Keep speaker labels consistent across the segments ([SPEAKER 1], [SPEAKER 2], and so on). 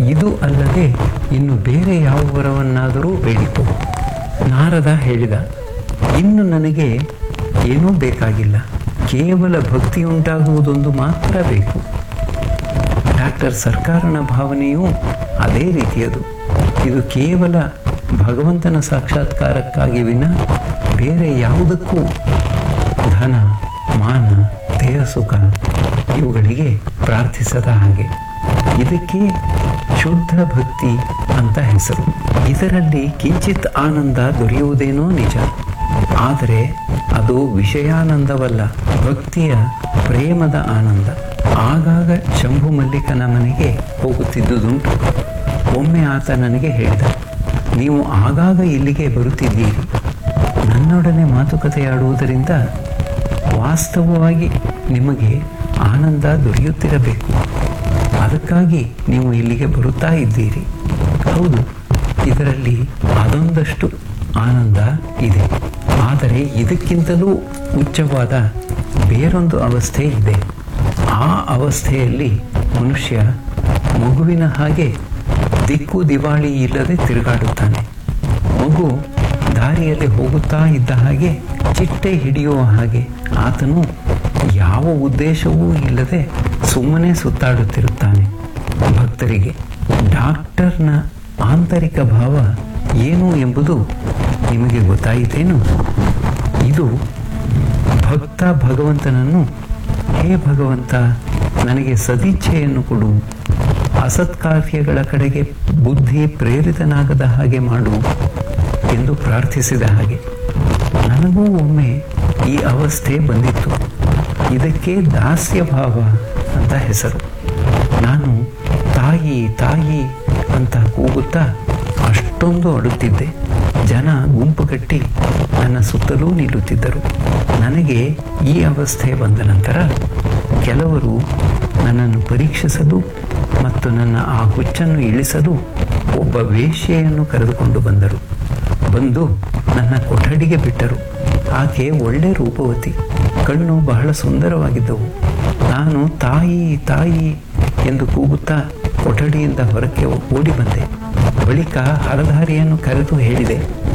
[SPEAKER 1] ಇದು ಅಲ್ಲದೆ ಇನ್ನು ಬೇರೆ ಯಾವ ವರವನ್ನಾದರೂ ಬೇಡಿಕೊ ನಾರದ ಹೇಳಿದ ಇನ್ನು ನನಗೆ ಏನೂ ಬೇಕಾಗಿಲ್ಲ ಕೇವಲ ಭಕ್ತಿಯುಂಟಾಗುವುದೊಂದು ಮಾತ್ರ ಬೇಕು ಡಾಕ್ಟರ್ ಸರ್ಕಾರನ ಭಾವನೆಯೂ ಅದೇ ರೀತಿಯದು ಇದು ಕೇವಲ ಭಗವಂತನ ಸಾಕ್ಷಾತ್ಕಾರಕ್ಕಾಗಿ ವಿನ ಬೇರೆ ಯಾವುದಕ್ಕೂ ಧನ ಮಾನ ದೇಹ ಸುಖ ಇವುಗಳಿಗೆ ಪ್ರಾರ್ಥಿಸದ ಹಾಗೆ ಇದಕ್ಕೆ ಶುದ್ಧ ಭಕ್ತಿ ಅಂತ ಹೆಸರು ಇದರಲ್ಲಿ ಕಿಂಚಿತ್ ಆನಂದ ದೊರೆಯುವುದೇನೋ ನಿಜ ಆದರೆ ಅದು ವಿಷಯಾನಂದವಲ್ಲ ಭಕ್ತಿಯ ಪ್ರೇಮದ ಆನಂದ ಆಗಾಗ ಶಂಭು ಮಲ್ಲಿಕನ ಮನೆಗೆ ಹೋಗುತ್ತಿದ್ದುದುಂಟು ಒಮ್ಮೆ ಆತ ನನಗೆ ಹೇಳಿದ ನೀವು ಆಗಾಗ ಇಲ್ಲಿಗೆ ಬರುತ್ತಿದ್ದೀರಿ ನನ್ನೊಡನೆ ಮಾತುಕತೆಯಾಡುವುದರಿಂದ ವಾಸ್ತವವಾಗಿ ನಿಮಗೆ ಆನಂದ ದೊರೆಯುತ್ತಿರಬೇಕು ಅದಕ್ಕಾಗಿ ನೀವು ಇಲ್ಲಿಗೆ ಬರುತ್ತಾ ಇದ್ದೀರಿ ಹೌದು ಇದರಲ್ಲಿ ಅದೊಂದಷ್ಟು ಆನಂದ ಇದೆ ಆದರೆ ಇದಕ್ಕಿಂತಲೂ ಉಚ್ಚವಾದ ಬೇರೊಂದು ಅವಸ್ಥೆ ಇದೆ ಆ ಅವಸ್ಥೆಯಲ್ಲಿ ಮನುಷ್ಯ ಮಗುವಿನ ಹಾಗೆ ದಿಕ್ಕು ದಿವಾಳಿ ಇಲ್ಲದೆ ತಿರುಗಾಡುತ್ತಾನೆ ಮಗು ದಾರಿಯಲ್ಲಿ ಹೋಗುತ್ತಾ ಇದ್ದ ಹಾಗೆ ಚಿಟ್ಟೆ ಹಿಡಿಯುವ ಹಾಗೆ ಆತನು ಯಾವ ಉದ್ದೇಶವೂ ಇಲ್ಲದೆ ಸುಮ್ಮನೆ ಸುತ್ತಾಡುತ್ತಿರುತ್ತಾನೆ ಭಕ್ತರಿಗೆ ಡಾಕ್ಟರ್ನ ಆಂತರಿಕ ಭಾವ ಏನು ಎಂಬುದು ನಿಮಗೆ ಗೊತ್ತಾಯಿತೇನು ಇದು ಭಕ್ತ ಭಗವಂತನನ್ನು ಹೇ ಭಗವಂತ ನನಗೆ ಸದಿಚ್ಛೆಯನ್ನು ಕೊಡು ಅಸತ್ಕಾರ್ಯಗಳ ಕಡೆಗೆ ಬುದ್ಧಿ ಪ್ರೇರಿತನಾಗದ ಹಾಗೆ ಮಾಡು ಎಂದು ಪ್ರಾರ್ಥಿಸಿದ ಹಾಗೆ ನನಗೂ ಒಮ್ಮೆ ಈ ಅವಸ್ಥೆ ಬಂದಿತ್ತು ಇದಕ್ಕೆ ದಾಸ್ಯ ಭಾವ ಅಂತ ಹೆಸರು ನಾನು ತಾಯಿ ತಾಯಿ ಅಂತ ಕೂಗುತ್ತಾ ಅಷ್ಟೊಂದು ಅಡುತ್ತಿದ್ದೆ ಜನ ಗುಂಪು ಕಟ್ಟಿ ನನ್ನ ಸುತ್ತಲೂ ನಿಲ್ಲುತ್ತಿದ್ದರು ನನಗೆ ಈ ಅವಸ್ಥೆ ಬಂದ ನಂತರ ಕೆಲವರು ನನ್ನನ್ನು ಪರೀಕ್ಷಿಸಲು ಮತ್ತು ನನ್ನ ಆ ಹುಚ್ಚನ್ನು ಇಳಿಸಲು ಒಬ್ಬ ವೇಶ್ಯೆಯನ್ನು ಕರೆದುಕೊಂಡು ಬಂದರು ಬಂದು ನನ್ನ ಕೊಠಡಿಗೆ ಬಿಟ್ಟರು ಆಕೆ ಒಳ್ಳೆ ರೂಪವತಿ ಕಣ್ಣು ಬಹಳ ಸುಂದರವಾಗಿದ್ದವು ನಾನು ತಾಯಿ ತಾಯಿ ಎಂದು ಕೂಗುತ್ತಾ ಕೊಠಡಿಯಿಂದ ಹೊರಕ್ಕೆ ಓಡಿ ಬಂದೆ ಬಳಿಕ ಹರಧಾರಿಯನ್ನು ಕರೆದು ಹೇಳಿದೆ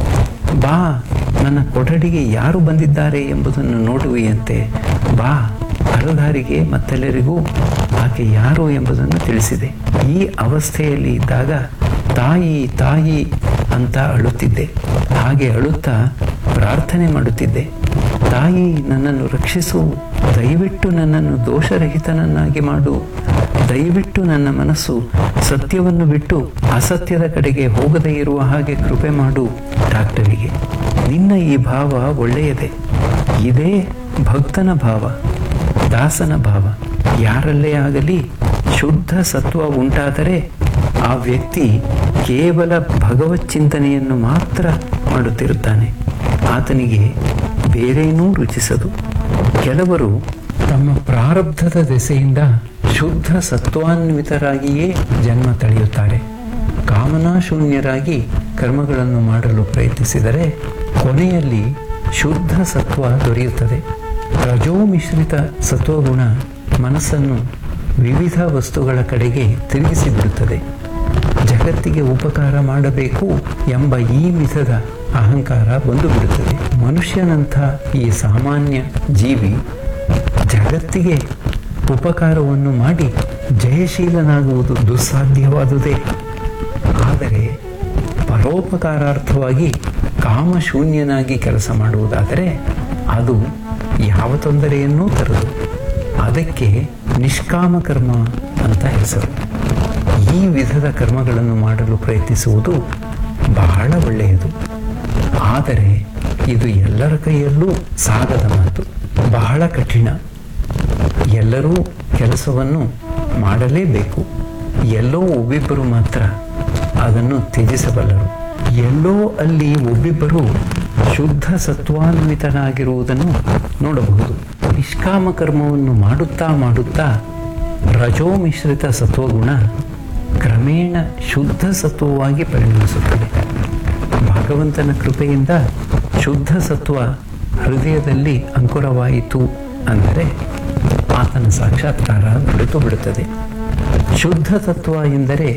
[SPEAKER 1] ಬಾ ನನ್ನ ಕೊಠಡಿಗೆ ಯಾರು ಬಂದಿದ್ದಾರೆ ಎಂಬುದನ್ನು ನೋಡುವೆಯಂತೆ ಬಾ ಹರಧಾರಿಗೆ ಮತ್ತೆಲ್ಲರಿಗೂ ಆಕೆ ಯಾರು ಎಂಬುದನ್ನು ತಿಳಿಸಿದೆ ಈ ಅವಸ್ಥೆಯಲ್ಲಿ ಇದ್ದಾಗ ತಾಯಿ ತಾಯಿ ಅಂತ ಅಳುತ್ತಿದ್ದೆ ಹಾಗೆ ಅಳುತ್ತಾ ಪ್ರಾರ್ಥನೆ ಮಾಡುತ್ತಿದ್ದೆ ತಾಯಿ ನನ್ನನ್ನು ರಕ್ಷಿಸು ದಯವಿಟ್ಟು ನನ್ನನ್ನು ದೋಷರಹಿತನನ್ನಾಗಿ ಮಾಡು ದಯವಿಟ್ಟು ನನ್ನ ಮನಸ್ಸು ಸತ್ಯವನ್ನು ಬಿಟ್ಟು ಅಸತ್ಯದ ಕಡೆಗೆ ಹೋಗದೇ ಇರುವ ಹಾಗೆ ಕೃಪೆ ಮಾಡು ಡಾಕ್ಟರಿಗೆ ನಿನ್ನ ಈ ಭಾವ ಒಳ್ಳೆಯದೇ ಇದೇ ಭಕ್ತನ ಭಾವ ದಾಸನ ಭಾವ ಯಾರಲ್ಲೇ ಆಗಲಿ ಶುದ್ಧ ಸತ್ವ ಉಂಟಾದರೆ ಆ ವ್ಯಕ್ತಿ ಕೇವಲ ಭಗವತ್ ಚಿಂತನೆಯನ್ನು ಮಾತ್ರ ಮಾಡುತ್ತಿರುತ್ತಾನೆ ಆತನಿಗೆ ಬೇರೇನೂ ರುಚಿಸದು ಕೆಲವರು ತಮ್ಮ ಪ್ರಾರಬ್ಧದ ದೆಸೆಯಿಂದ ಶುದ್ಧ ಸತ್ವಾನ್ವಿತರಾಗಿಯೇ ಜನ್ಮ ತಳೆಯುತ್ತಾರೆ ಕಾಮನಾಶೂನ್ಯರಾಗಿ ಕರ್ಮಗಳನ್ನು ಮಾಡಲು ಪ್ರಯತ್ನಿಸಿದರೆ ಕೊನೆಯಲ್ಲಿ ಶುದ್ಧ ಸತ್ವ ದೊರೆಯುತ್ತದೆ ರಜೋ ಮಿಶ್ರಿತ ಸತ್ವಗುಣ ಮನಸ್ಸನ್ನು ವಿವಿಧ ವಸ್ತುಗಳ ಕಡೆಗೆ ತಿರುಗಿಸಿಬಿಡುತ್ತದೆ ಜಗತ್ತಿಗೆ ಉಪಕಾರ ಮಾಡಬೇಕು ಎಂಬ ಈ ವಿಧದ ಅಹಂಕಾರ ಬಂದು ಬಿಡುತ್ತದೆ ಮನುಷ್ಯನಂಥ ಈ ಸಾಮಾನ್ಯ ಜೀವಿ ಜಗತ್ತಿಗೆ ಉಪಕಾರವನ್ನು ಮಾಡಿ ಜಯಶೀಲನಾಗುವುದು ದುಸ್ಸಾಧ್ಯವಾದುದೇ ಆದರೆ ಪರೋಪಕಾರಾರ್ಥವಾಗಿ ಕಾಮಶೂನ್ಯನಾಗಿ ಕೆಲಸ ಮಾಡುವುದಾದರೆ ಅದು ಯಾವ ತೊಂದರೆಯನ್ನೂ ತರದು ಅದಕ್ಕೆ ನಿಷ್ಕಾಮ ಕರ್ಮ ಅಂತ ಹೆಸರು ಈ ವಿಧದ ಕರ್ಮಗಳನ್ನು ಮಾಡಲು ಪ್ರಯತ್ನಿಸುವುದು ಬಹಳ ಒಳ್ಳೆಯದು ಆದರೆ ಇದು ಎಲ್ಲರ ಕೈಯಲ್ಲೂ ಸಾಗದ ಮಾತು ಬಹಳ ಕಠಿಣ ಎಲ್ಲರೂ ಕೆಲಸವನ್ನು ಮಾಡಲೇಬೇಕು ಎಲ್ಲೋ ಒಬ್ಬಿಬ್ಬರು ಮಾತ್ರ ಅದನ್ನು ತ್ಯಜಿಸಬಲ್ಲರು ಎಲ್ಲೋ ಅಲ್ಲಿ ಒಬ್ಬಿಬ್ಬರು ಶುದ್ಧ ಸತ್ವಾನ್ವಿತನಾಗಿರುವುದನ್ನು ನೋಡಬಹುದು ನಿಷ್ಕಾಮ ಕರ್ಮವನ್ನು ಮಾಡುತ್ತಾ ಮಾಡುತ್ತಾ ರಜೋ ಮಿಶ್ರಿತ ಸತ್ವಗುಣ ಕ್ರಮೇಣ ಶುದ್ಧ ಸತ್ವವಾಗಿ ಪರಿಣಮಿಸುತ್ತದೆ ಭಗವಂತನ ಕೃಪೆಯಿಂದ ಶುದ್ಧ ಸತ್ವ ಹೃದಯದಲ್ಲಿ ಅಂಕುರವಾಯಿತು ಅಂದರೆ ಆತನ ಸಾಕ್ಷಾತ್ಕಾರ ದೊರೆತು ಬಿಡುತ್ತದೆ ಶುದ್ಧ ತತ್ವ ಎಂದರೆ